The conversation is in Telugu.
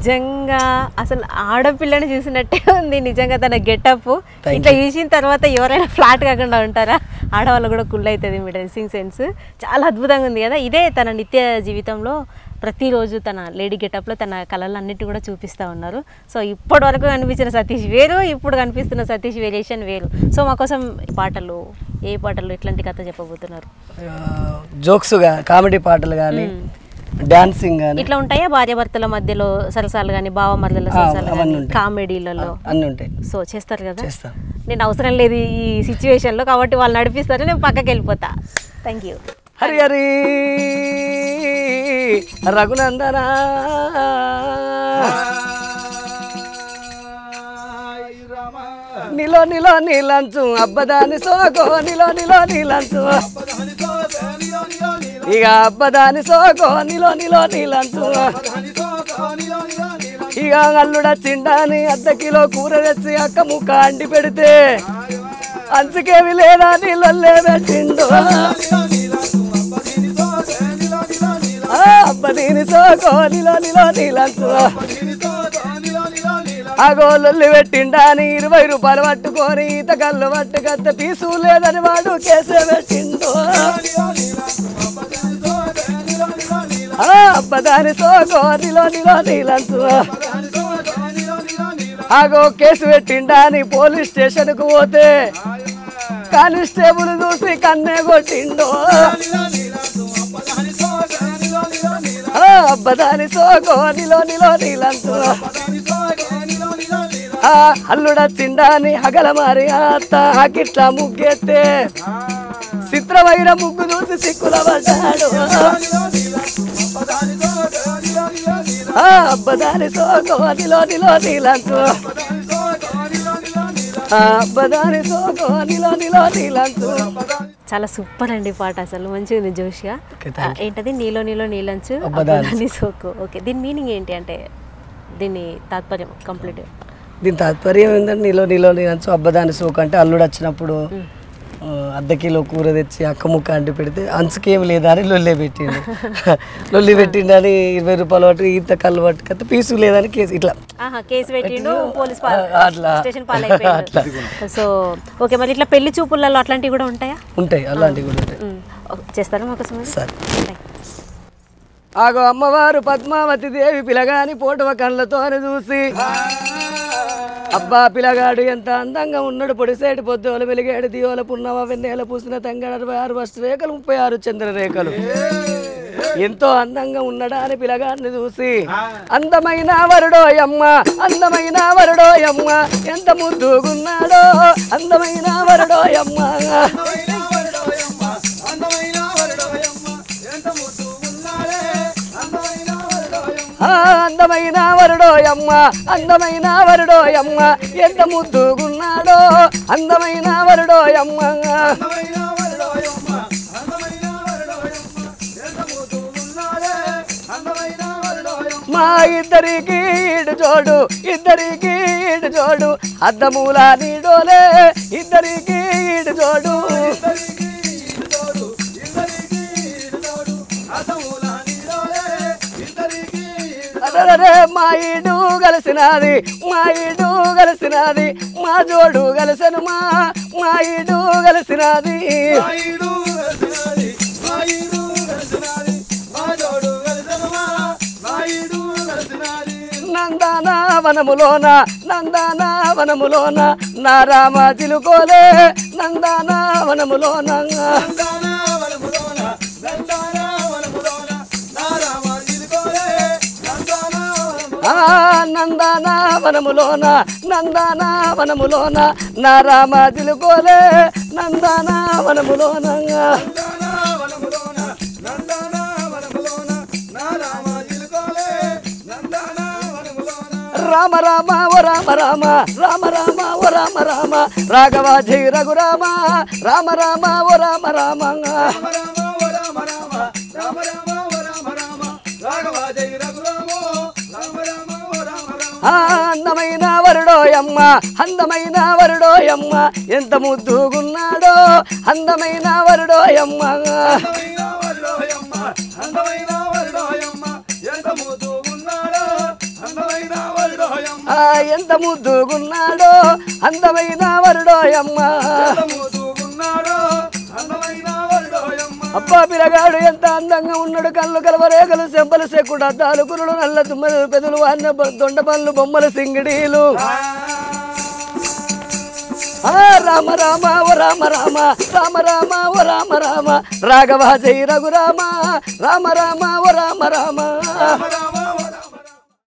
నిజంగా అసలు ఆడపిల్లని చూసినట్టే ఉంది నిజంగా తన గెటప్ Thank ఇట్లా చూసిన తర్వాత ఎవరైనా ఫ్లాట్ కాకుండా ఉంటారా ఆడవాళ్ళు కూడా కుల్ అవుతుంది మీ డ్రెస్సింగ్ సెన్స్ చాలా అద్భుతంగా ఉంది కదా ఇదే తన నిత్య జీవితంలో ప్రతిరోజు తన లేడీ గెటప్లో తన కళలన్నిటి కూడా చూపిస్తూ ఉన్నారు సో ఇప్పటి వరకు కనిపించిన సతీష్ వేరు ఇప్పుడు కనిపిస్తున్న సతీష్ వేరియేషన్ వేరు సో మా కోసం పాటలు ఏ పాటలు ఎట్లాంటి కథ చెప్పబోతున్నారు జోక్స్గా కామెడీ పాటలు కానీ డాన్సింగ్ కానీ ఇట్లా ఉంటాయా భార్యాభర్తల మధ్యలో సరసాలు కానీ బావమర్దల ఆ, సరసాలు అవన్నీ కానీ ఉంటాయి. కామెడీలలో అన్నీ ఉంటాయి సో చేస్తారు కదా చేస్తాం నేను అవసరం లేదు ఈ సిచ్యువేషన్లో కాబట్టి వాళ్ళు నడిపిస్తారు నేను పక్కకి వెళ్ళిపోతా థ్యాంక్ యూ హరి హరి రఘునందన నిలో నిలో నీలంచు అబ్బదాని సోకో నిలో నిలో నీలంచు ఇక అబ్బదాని సోకో నిలో నిలో నీలంచు ఇక అల్లుడ చిండాని అర్ధ కిలో కూర తెచ్చి అక్క ముక్క అండి పెడితే అంచుకేవి లేదా నీళ్ళే పెట్టిండు ఆ, అబ్బ దీని సోకో నిలో నిలో నీలంచు అగో లొల్లి పెట్టిండా అని ఇరవై రూపాయలు పట్టుకొని ఈత కళ్ళు పట్టుకత్త పీసు లేదని వాడు కేసే పెట్టిండు ఆ, అబ్బ దాని సోకో నిలో నిలో నీలంచు అగో కేసు పెట్టిండా అని పోలీస్ స్టేషన్ కు పోతే కానిస్టేబుల్ చూసి కన్నే కొట్టిండు ఆ, అబ్బ దాని సోకో నిలో నిలో నీలంచు ఆ అల్లుడ చిండాని హగల మారి అత్త గిట్ల ముగ్గెత్తే చిత్రమైన ముగ్గు చూసి సిక్కుల పడ్డాడు ఆ అబ్బదాని సోకో నిలో నిలో నీలంచు ఆ అబ్బదాని సోకో నిలో నిలో నీలంచు చాలా సూపర్ అండి పాట అసలు మంచిగా ఉంది జోష్గా Okay, thank ఆ, ఏంటది నీలో నీలో నీలంచు అబ్బదాని అబ్బదాని సోకు ఓకే దీని మీనింగ్ ఏంటి అంటే దీని తాత్పర్యం కంప్లీట్ దీని తాత్పర్యం ఏంటంటే నీలో నీలో నీలంచు అబ్బదాని సోకు అంటే అల్లుడు వచ్చినప్పుడు ఆ, అర్ధ కిలో కూర తెచ్చి అక్క ముక్క అంటి పెడితే అంచుకేం లేదా అని లొల్లే పెట్టిండు లొల్లి పెట్టిండు అని ఇరవై రూపాయలు పట్టు ఈత కళ్ళు పట్టుకత్తే పీసు లేదని కేసు ఇట్లా ఆహా కేసు పెట్టిండు పోలీస్ ఆ, అట్లా. స్టేషన్ పాలైపోయిండు సో ఓకే మరి ఇట్లా పెళ్లి చూపులలో అట్లాంటివి కూడా ఉంటాయా ఉంటాయి అలాంటివి కూడా ఉంటాయి ఉమ్, ఓ- చేస్తారా మాకు సమయం సరే ఆగో అమ్మవారు పద్మావతి దేవి పిలగాని పోటవ కళ్ళతోని చూసి అబ్బా పిలగాడు ఎంత అందంగా ఉన్నాడు పొడిసేటి పొద్దులు వెలిగేడు దియోల పున్నవ వెన్నెల పూసిన తంగడ అరవై ఆరు వస్తు రేఖలు ముప్పై ఆరు చంద్ర రేఖలు ఎంతో అందంగా ఉన్నాడా అని పిలగాన్ని చూసి అందమైన వరుడోయమ్మ అందమైన వరుడోయమ్మ ఎంత ముద్దుగున్నాడో అందమైన వరుడోయమ్మ ఆ అందమైన వరుడోయమ్మ అందమైన వరుడోయమ్మ ఎంత ముద్దుగున్నాడో అందమైన వరుడోయమ్మ మా ఇద్దరికి ఈడు జోడు ఇద్దరికి ఈడు జోడు అద్దమూల నీడోలే ఇద్దరికి ఈడు జోడు అరరే మా ఈడు కలిసినది మా ఈడు కలిసినది మా జోడు కలిసను మా మా ఈడు కలిసినది నందాన వనములోన నందాన వనములోన నా రామ చిలుకోలే నందాన వనములోన ఆ నందాన వనములోన నందాన వనములోన నా రామ చిలుకోలే నందాన వనములోన రామ రామ ఓ రామ రామ రామ రామ ఓ రామ రామ రాఘవ జై రఘురామ రామ రామ ఓ రామ రామ ఆ అందమైన వరుడోయమ్మ అందమైన వరుడోయమ్మ ఎంత ముద్దుగున్నాడో అందమైన వరుడోయమ్మ ఆ ఎంత ముద్దుగున్నాడో అందమైన వరుడోయమ్మ అబ్బా పిలగాడు ఎంత అందంగా ఉన్నాడు కళ్ళు కలవరేగలు సెంపలు సెక్కుడు అద్దాలు కురులు నల్ల తుమ్మలు పెదలు అన్న దొండ పళ్ళు బొమ్మలు సింగిడీలు ఆ రామ రామ ఓ రామ రామ రామ రామ ఓ రామ రామ రాఘవ జై రఘురామ రామ రామ ఓ రామ రామ